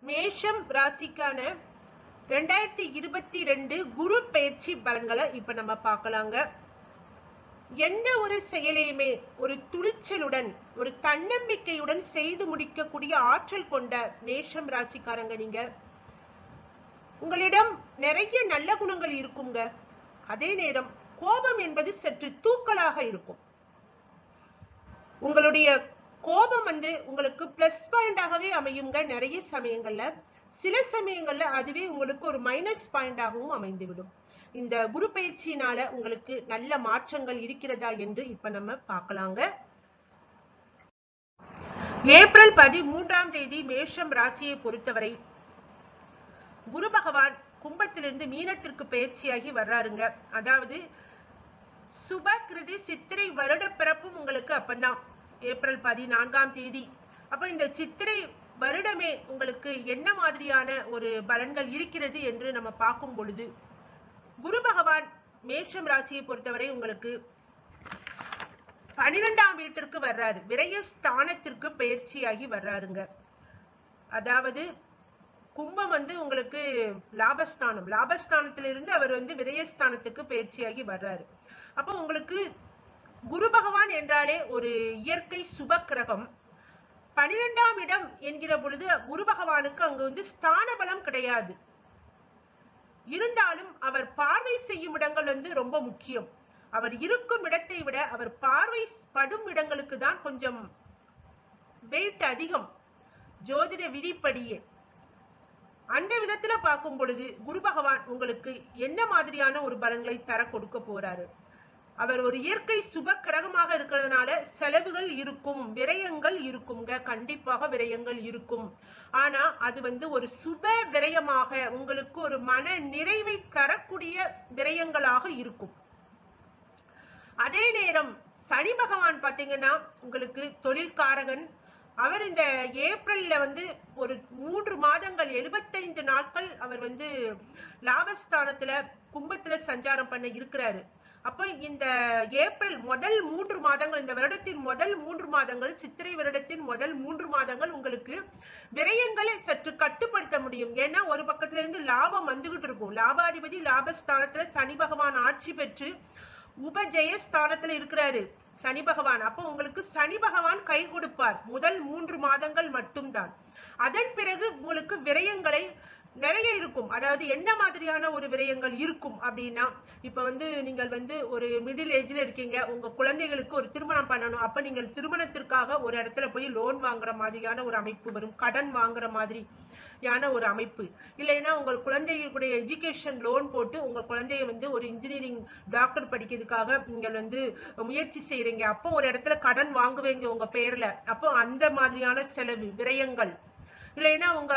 மேஷம் ராசிக்கான ரெண்டாயிரத்தி இருபத்தி ரெண்டு குரு பயிற்சி பலன்களை இப்ப நம்ம பார்க்கலாங்க எந்த ஒரு செயலையுமே ஒரு துணிச்சலுடன் ஒரு தன்னம்பிக்கையுடன் செய்து முடிக்கக்கூடிய ஆற்றல் கொண்ட மேஷம் ராசிக்காரங்க நீங்க உங்களிடம் நிறைய நல்ல குணங்கள் இருக்குங்க அதே நேரம் கோபம் என்பது சற்று தூக்கலாக இருக்கும் உங்களுடைய கோபம் வந்து உங்களுக்கு பிளஸ் பாயிண்டாகவே அமையுங்க நிறைய சமயங்கள்ல சில சமயங்கள்ல அதுவே உங்களுக்கு ஒரு மைனஸ் பாயிண்டாகவும் அமைந்துவிடும் இந்த குரு பயிற்சியினால உங்களுக்கு நல்ல மாற்றங்கள் இருக்கிறதா என்று இப்ப நம்ம பார்க்கலாங்க ஏப்ரல் பதிமூன்றாம் தேதி மேஷம் ராசியை பொறுத்தவரை குரு பகவான் கும்பத்திலிருந்து மீனத்திற்கு பயிற்சியாகி வர்றாருங்க அதாவது சுபகிருதி சித்திரை வருட பிறப்பும் உங்களுக்கு அப்பந்தான் ஏப்ரல் பதினான்காம் தேதி அப்ப இந்த சித்திரை வருடமே உங்களுக்கு என்ன மாதிரியான ஒரு பலன்கள் இருக்கிறது என்று நம்ம பார்க்கும் பொழுது குரு பகவான் மேஷம் ராசியை பொறுத்தவரை உங்களுக்கு பனிரெண்டாம் வீட்டிற்கு வர்றாரு விரய ஸ்தானத்திற்கு பயிற்சியாகி வர்றாருங்க அதாவது கும்பம் வந்து உங்களுக்கு லாபஸ்தானம் லாபஸ்தானத்திலிருந்து அவர் வந்து விரயஸ்தானத்துக்கு பயிற்சியாகி வர்றாரு அப்போ உங்களுக்கு குரு பகவான் என்றாலே ஒரு இயற்கை சுப கிரகம் பனிரெண்டாம் இடம் என்கிற பொழுது குரு பகவானுக்கு அங்கு வந்து ஸ்தான பலம் கிடையாது இருந்தாலும் அவர் பார்வை செய்யும் இடங்கள் வந்து ரொம்ப முக்கியம் அவர் இருக்கும் இடத்தை விட அவர் பார்வை படும் இடங்களுக்கு தான் கொஞ்சம் வெயிட் அதிகம் ஜோதிட விதிப்படியே அந்த விதத்துல பார்க்கும் பொழுது குரு பகவான் உங்களுக்கு என்ன மாதிரியான ஒரு பலன்களை தர கொடுக்க போறாரு அவர் ஒரு இயற்கை சுப கிரகமாக இருக்கிறதுனால செலவுகள் இருக்கும் விரயங்கள் இருக்குங்க கண்டிப்பாக விரயங்கள் இருக்கும் ஆனா அது வந்து ஒரு சுப விரயமாக உங்களுக்கு ஒரு மன நிறைவை தரக்கூடிய விரயங்களாக இருக்கும் அதே நேரம் சனி பகவான் பாத்தீங்கன்னா உங்களுக்கு தொழில்காரகன் அவர் இந்த ஏப்ரல்ல வந்து ஒரு மூன்று மாதங்கள் எழுபத்தைந்து நாட்கள் அவர் வந்து லாபஸ்தானத்துல கும்பத்துல சஞ்சாரம் பண்ண இருக்கிறாரு அப்ப இந்த ஏப்ரல் முதல் மூன்று மாதங்கள் இந்த வருடத்தின் முதல் மூன்று மாதங்கள் சித்திரை வருடத்தின் முதல் மூன்று மாதங்கள் உங்களுக்கு விரயங்களை சற்று கட்டுப்படுத்த முடியும் ஏன்னா ஒரு பக்கத்துல இருந்து லாபம் வந்துகிட்டு இருக்கும் லாபாதிபதி லாபஸ்தானத்துல சனி பகவான் ஆட்சி பெற்று உபஜெயஸ்தானத்துல இருக்கிறாரு சனி பகவான் அப்போ உங்களுக்கு சனி பகவான் கை கொடுப்பார் முதல் மூன்று மாதங்கள் மட்டும்தான் அதன் பிறகு உங்களுக்கு விரயங்களை நிறைய இருக்கும் அதாவது என்ன மாதிரியான ஒரு விரயங்கள் இருக்கும் அப்படின்னா இப்ப வந்து நீங்கள் வந்து ஒரு மிடில் ஏஜ்ல இருக்கீங்க உங்க குழந்தைகளுக்கு ஒரு திருமணம் பண்ணணும் அப்ப நீங்கள் திருமணத்திற்காக ஒரு இடத்துல போய் லோன் வாங்குற மாதிரியான ஒரு அமைப்பு வரும் கடன் வாங்குற மாதிரி யான ஒரு அமைப்பு இல்லைன்னா உங்கள் குழந்தைகளுடைய எஜுகேஷன் லோன் போட்டு உங்க குழந்தைய வந்து ஒரு இன்ஜினியரிங் டாக்டர் படிக்கிறதுக்காக நீங்கள் வந்து முயற்சி செய்யறீங்க அப்போ ஒரு இடத்துல கடன் வாங்குவீங்க உங்க பேர்ல அப்போ அந்த மாதிரியான செலவு விரயங்கள் இல்லைன்னா உங்க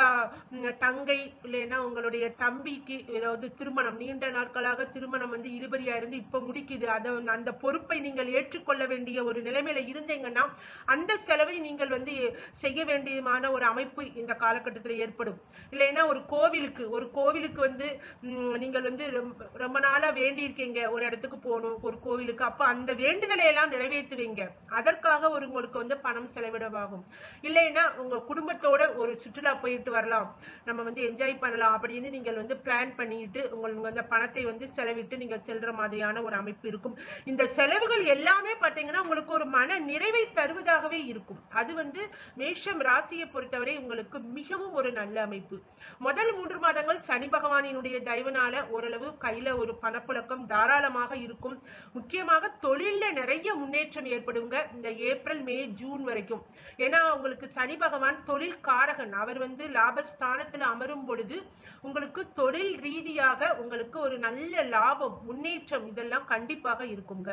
தங்கை இல்லைன்னா உங்களுடைய தம்பிக்கு ஏதாவது திருமணம் நீண்ட நாட்களாக திருமணம் வந்து இருபரியா இருந்து இப்ப முடிக்குது அத அந்த பொறுப்பை நீங்கள் ஏற்றுக்கொள்ள வேண்டிய ஒரு நிலைமையில இருந்தீங்கன்னா அந்த செலவை நீங்கள் வந்து செய்ய வேண்டியமான ஒரு அமைப்பு இந்த காலகட்டத்தில் ஏற்படும் இல்லைன்னா ஒரு கோவிலுக்கு ஒரு கோவிலுக்கு வந்து நீங்கள் வந்து ரொம்ப நாளா வேண்டி இருக்கீங்க ஒரு இடத்துக்கு போகணும் ஒரு கோவிலுக்கு அப்ப அந்த வேண்டுதலை எல்லாம் நிறைவேற்றுவீங்க அதற்காக ஒரு உங்களுக்கு வந்து பணம் செலவிடமாகும் இல்லைன்னா உங்க குடும்பத்தோட ஒரு சுற்றுலா போயிட்டு வரலாம் நம்ம வந்து என்ஜாய் பண்ணலாம் அப்படின்னு நீங்கள் வந்து பிளான் பண்ணிட்டு உங்களுக்கு அந்த பணத்தை வந்து செலவிட்டு நீங்கள் செல்ற மாதிரியான ஒரு அமைப்பு இருக்கும் இந்த செலவுகள் எல்லாமே பாத்தீங்கன்னா உங்களுக்கு ஒரு மன நிறைவை தருவதாகவே இருக்கும் அது வந்து மேஷம் ராசியை பொறுத்தவரை உங்களுக்கு மிகவும் ஒரு நல்ல அமைப்பு முதல் மூன்று மாதங்கள் சனி பகவானினுடைய தயவுனால ஓரளவு கையில ஒரு பணப்புழக்கம் தாராளமாக இருக்கும் முக்கியமாக தொழில நிறைய முன்னேற்றம் ஏற்படுங்க இந்த ஏப்ரல் மே ஜூன் வரைக்கும் ஏன்னா உங்களுக்கு சனி பகவான் தொழில் காரகன் அவர் வந்து லாபஸ்தானத்துல அமரும் பொழுது உங்களுக்கு தொழில் ரீதியாக உங்களுக்கு ஒரு நல்ல லாபம் முன்னேற்றம் இதெல்லாம் கண்டிப்பாக இருக்குங்க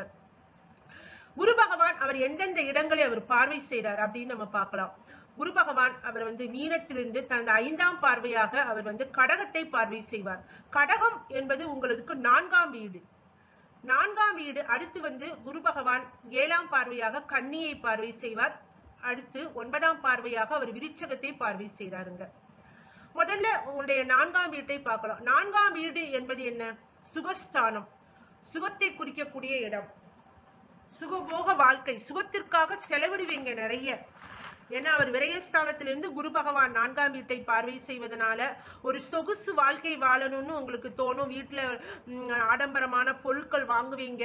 குரு பகவான் அவர் எந்தெந்த இடங்களை அவர் பார்வை செய்யறார் அப்படின்னு நம்ம பார்க்கலாம் குரு பகவான் அவர் வந்து மீனத்திலிருந்து தனது ஐந்தாம் பார்வையாக அவர் வந்து கடகத்தை பார்வை செய்வார் கடகம் என்பது உங்களுக்கு நான்காம் வீடு நான்காம் வீடு அடுத்து வந்து குரு பகவான் ஏழாம் பார்வையாக கன்னியை பார்வை செய்வார் அடுத்து ஒன்பதாம் பார்வையாக அவர் விருச்சகத்தை பார்வை செய்கிறாருங்க முதல்ல உங்களுடைய நான்காம் வீட்டை பார்க்கலாம் நான்காம் வீடு என்பது என்ன சுகஸ்தானம் சுகத்தை குறிக்கக்கூடிய இடம் சுகபோக வாழ்க்கை சுகத்திற்காக செலவிடுவீங்க நிறைய ஏன்னா அவர் விரயஸ்தானத்திலிருந்து குரு பகவான் நான்காம் வீட்டை பார்வை செய்வதனால ஒரு சொகுசு வாழ்க்கை வாழணும்னு உங்களுக்கு தோணும் வீட்டுல ம், ஆடம்பரமான பொருட்கள் வாங்குவீங்க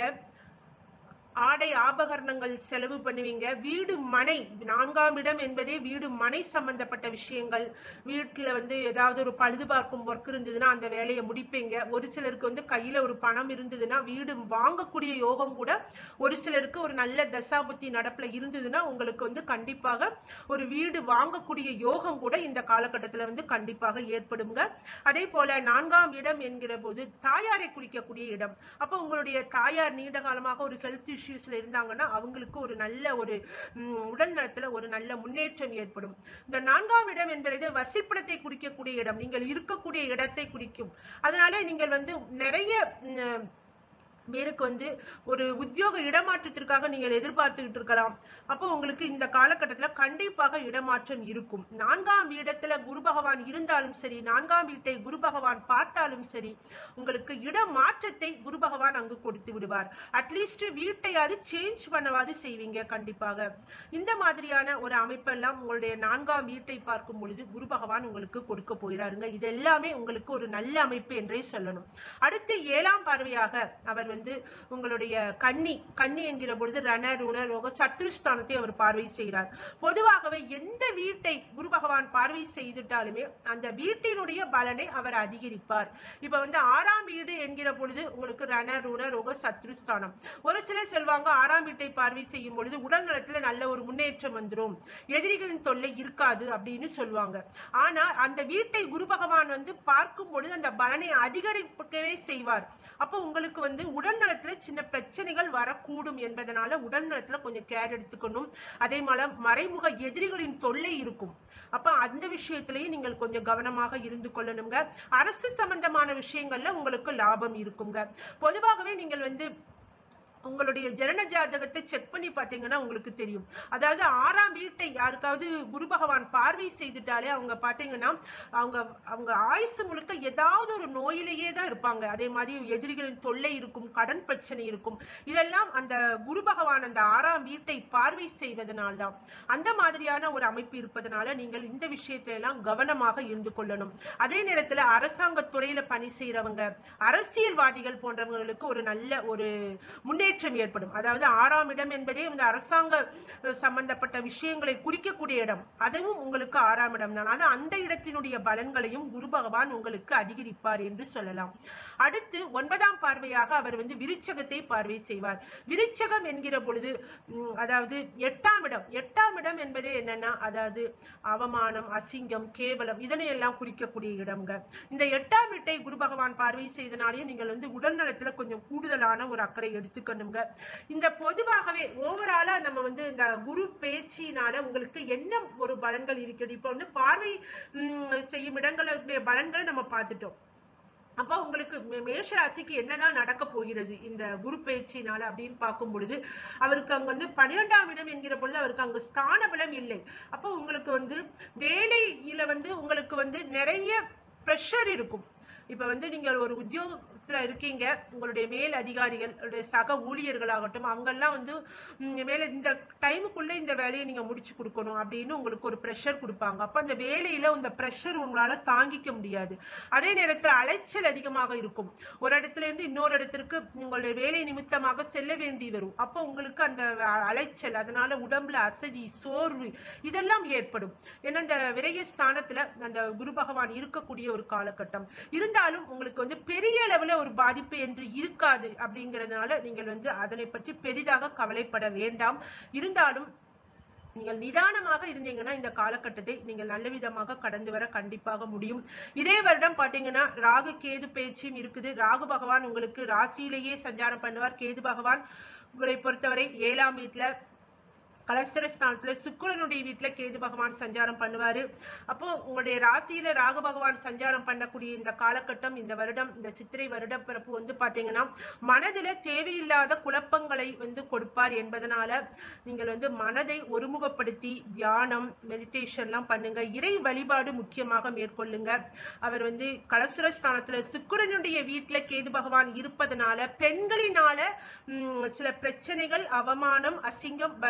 ஆடை ஆபகரணங்கள் செலவு பண்ணுவீங்க வீடு மனை நான்காம் இடம் என்பதே வீடு மனை சம்பந்தப்பட்ட விஷயங்கள் வீட்டுல வந்து ஏதாவது ஒரு பழுது பார்க்கும் ஒர்க் இருந்ததுன்னா அந்த வேலையை முடிப்பீங்க ஒரு சிலருக்கு வந்து கையில ஒரு பணம் இருந்ததுன்னா வீடு வாங்கக்கூடிய யோகம் கூட ஒரு சிலருக்கு ஒரு நல்ல தசாபுத்தி நடப்புல இருந்ததுன்னா உங்களுக்கு வந்து கண்டிப்பாக ஒரு வீடு வாங்கக்கூடிய யோகம் கூட இந்த காலகட்டத்துல வந்து கண்டிப்பாக ஏற்படுங்க அதே போல நான்காம் இடம் என்கிற போது தாயாரை குறிக்கக்கூடிய இடம் அப்போ உங்களுடைய தாயார் நீண்ட காலமாக ஒரு ஹெல்த் இஷ்யூஸ்ல இருந்தாங்கன்னா அவங்களுக்கு ஒரு நல்ல ஒரு ம், உடல் நலத்துல ஒரு நல்ல முன்னேற்றம் ஏற்படும் இந்த நான்காம் இடம் என்பது வசிப்பிடத்தை குறிக்கக்கூடிய இடம் நீங்கள் இருக்கக்கூடிய இடத்தை குறிக்கும் அதனால நீங்கள் வந்து நிறைய ம், பேருக்கு வந்து ஒரு உத்தியோக இடமாற்றத்திற்காக நீங்கள் எதிர்பார்த்துக்கிட்டு இருக்கலாம் அப்போ உங்களுக்கு இந்த காலகட்டத்துல கண்டிப்பாக இடமாற்றம் இருக்கும் நான்காம் இடத்துல குரு பகவான் இருந்தாலும் சரி நான்காம் வீட்டை குரு பகவான் பார்த்தாலும் சரி உங்களுக்கு இடமாற்றத்தை குரு பகவான் அங்கு கொடுத்து விடுவார் அட்லீஸ்ட் வீட்டையாவது சேஞ்ச் பண்ணவாது செய்வீங்க கண்டிப்பாக இந்த மாதிரியான ஒரு அமைப்பெல்லாம் உங்களுடைய நான்காம் வீட்டை பார்க்கும் பொழுது குரு பகவான் உங்களுக்கு கொடுக்க போகிறாருங்க இது எல்லாமே உங்களுக்கு ஒரு நல்ல அமைப்பு என்றே சொல்லணும் அடுத்து ஏழாம் பார்வையாக அவர் வந்து உங்களுடைய கன்னி கன்னி என்கிற பொழுது ரண ருண ரோக சத்ருஸ்தானத்தை அவர் பார்வை செய்கிறார் பொதுவாகவே எந்த வீட்டை குரு பகவான் பார்வை செய்துட்டாலுமே அந்த வீட்டினுடைய பலனை அவர் அதிகரிப்பார் இப்ப வந்து ஆறாம் வீடு என்கிற பொழுது உங்களுக்கு ரண ருண ரோக சத்ருஸ்தானம் ஒரு சிலர் சொல்வாங்க ஆறாம் வீட்டை பார்வை செய்யும் பொழுது உடல் நலத்துல நல்ல ஒரு முன்னேற்றம் வந்துரும் எதிரிகளின் தொல்லை இருக்காது அப்படின்னு சொல்லுவாங்க ஆனா அந்த வீட்டை குரு பகவான் வந்து பார்க்கும் பொழுது அந்த பலனை அதிகரிக்கவே செய்வார் அப்போ உங்களுக்கு வந்து உடல் நலத்துல சின்ன பிரச்சனைகள் வரக்கூடும் என்பதனால உடல் நலத்துல கொஞ்சம் கேர் எடுத்துக்கணும் அதே போல மறைமுக எதிரிகளின் தொல்லை இருக்கும் அப்ப அந்த விஷயத்திலையும் நீங்கள் கொஞ்சம் கவனமாக இருந்து கொள்ளணுங்க அரசு சம்பந்தமான விஷயங்கள்ல உங்களுக்கு லாபம் இருக்குங்க பொதுவாகவே நீங்கள் வந்து உங்களுடைய ஜனன ஜாதகத்தை செக் பண்ணி பார்த்தீங்கன்னா உங்களுக்கு தெரியும் அதாவது ஆறாம் வீட்டை யாருக்காவது குரு பகவான் பார்வை செய்துட்டாலே அவங்க பார்த்தீங்கன்னா அவங்க அவங்க ஆயுசு முழுக்க ஏதாவது ஒரு நோயிலேயே தான் இருப்பாங்க அதே மாதிரி எதிரிகளின் தொல்லை இருக்கும் கடன் பிரச்சனை இருக்கும் இதெல்லாம் அந்த குரு பகவான் அந்த ஆறாம் வீட்டை பார்வை செய்வதனால்தான் அந்த மாதிரியான ஒரு அமைப்பு இருப்பதனால நீங்கள் இந்த விஷயத்துல எல்லாம் கவனமாக இருந்து கொள்ளணும் அதே நேரத்துல அரசாங்க துறையில பணி செய்யறவங்க அரசியல்வாதிகள் போன்றவங்களுக்கு ஒரு நல்ல ஒரு முன்னேற்றம் ஏற்படும் அதாவது ஆறாம் இடம் என்பதே இந்த அரசாங்க அஹ், சம்பந்தப்பட்ட விஷயங்களை குறிக்கக்கூடிய இடம் அதுவும் உங்களுக்கு ஆறாம் இடம் தான் ஆனா அந்த இடத்தினுடைய பலன்களையும் குரு பகவான் உங்களுக்கு அதிகரிப்பார் என்று சொல்லலாம் அடுத்து ஒன்பதாம் பார்வையாக அவர் வந்து விருச்சகத்தை பார்வை செய்வார் விருச்சகம் என்கிற பொழுது உம், அதாவது எட்டாம் இடம் எட்டாம் இடம் என்பது என்னன்னா அதாவது அவமானம் அசிங்கம் கேவலம் இதனை எல்லாம் குறிக்கக்கூடிய இடம்ங்க இந்த எட்டாம் வீட்டை குரு பகவான் பார்வை செய்தனாலேயே நீங்கள் வந்து உடல் நலத்துல கொஞ்சம் கூடுதலான ஒரு அக்கறை எடுத்துக்கணுங்க இந்த பொதுவாகவே ஓவராலா நம்ம வந்து இந்த குரு பேச்சினால உங்களுக்கு என்ன ஒரு பலன்கள் இருக்கிறது இப்போ வந்து பார்வை உம், செய்யும் இடங்களுடைய பலன்களை நம்ம பார்த்துட்டோம் அப்ப உங்களுக்கு மே- மேஷ ராசிக்கு என்னதான் நடக்க போகிறது இந்த குரு பயிற்சினால அப்படின்னு பார்க்கும் பொழுது அவருக்கு அங்க வந்து பன்னிரெண்டாம் இடம் என்கிற பொழுது அவருக்கு அங்க ஸ்தான பலம் இல்லை அப்போ உங்களுக்கு வந்து வேலையில வந்து உங்களுக்கு வந்து நிறைய ப்ரெஷர் இருக்கும் இப்ப வந்து நீங்கள் ஒரு உத்தியோகத்துல இருக்கீங்க உங்களுடைய மேல் அதிகாரிகள் உங்களுடைய சக ஊழியர்களாகட்டும் அவங்கெல்லாம் வந்து ம், மேல இந்த டைமுக்குள்ள இந்த வேலையை நீங்க முடிச்சு கொடுக்கணும் அப்படின்னு உங்களுக்கு ஒரு ப்ரெஷர் கொடுப்பாங்க அப்ப அந்த வேலையில இந்த ப்ரெஷர் உங்களால தாங்கிக்க முடியாது அதே நேரத்துல அலைச்சல் அதிகமாக இருக்கும் ஒரு இடத்துல இருந்து இன்னொரு இடத்திற்கு உங்களுடைய வேலை நிமித்தமாக செல்ல வேண்டி வரும் அப்போ உங்களுக்கு அந்த அ- அலைச்சல் அதனால உடம்புல அசதி சோர்வு இதெல்லாம் ஏற்படும் ஏன்னா இந்த விரய ஸ்தானத்துல அந்த குரு பகவான் இருக்கக்கூடிய ஒரு காலகட்டம் இருந்தாலும் உங்களுக்கு வந்து பெரிய அளவுல ஒரு பாதிப்பு என்று இருக்காது அப்படிங்கறதுனால நீங்கள் வந்து அதனை பற்றி பெரிதாக கவலைப்பட வேண்டாம் இருந்தாலும் நீங்கள் நிதானமாக இருந்தீங்கன்னா இந்த காலகட்டத்தை நீங்கள் நல்ல விதமாக கடந்து வர கண்டிப்பாக முடியும் இதே வருடம் பாத்தீங்கன்னா ராகு கேது பேச்சும் இருக்குது ராகு பகவான் உங்களுக்கு ராசியிலேயே சஞ்சாரம் பண்ணுவார் கேது பகவான் உங்களை பொறுத்தவரை ஏழாம் வீட்டுல கலஸ்தரஸ்தானத்துல சுக்கிரனுடைய வீட்டுல கேது பகவான் சஞ்சாரம் பண்ணுவாரு அப்போ உங்களுடைய ராசியில ராகு பகவான் சஞ்சாரம் பண்ணக்கூடிய இந்த காலகட்டம் இந்த வருடம் இந்த சித்திரை வருட பிறப்பு வந்து பாத்தீங்கன்னா மனதுல தேவையில்லாத குழப்பங்களை வந்து கொடுப்பார் என்பதனால நீங்கள் வந்து மனதை ஒருமுகப்படுத்தி தியானம் மெடிடேஷன் எல்லாம் பண்ணுங்க இறை வழிபாடு முக்கியமாக மேற்கொள்ளுங்க அவர் வந்து கலசுரஸ்தானத்துல சுக்கிரனுடைய வீட்டுல கேது பகவான் இருப்பதனால பெண்களினால ம், சில பிரச்சனைகள் அவமானம் அசிங்கம் வருவதற்கு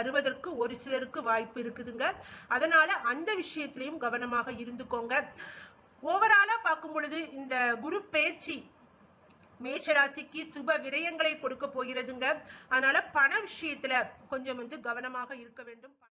வருவதற்கு ஒரு சிலருக்கு வாய்ப்பு இருக்குதுங்க அதனால அந்த விஷயத்திலையும் கவனமாக இருந்துக்கோங்க ஓவராலா பார்க்கும் பொழுது இந்த குரு பயிற்சி மேஷராசிக்கு சுப விரயங்களை கொடுக்க போகிறதுங்க அதனால பண விஷயத்துல கொஞ்சம் வந்து கவனமாக இருக்க வேண்டும்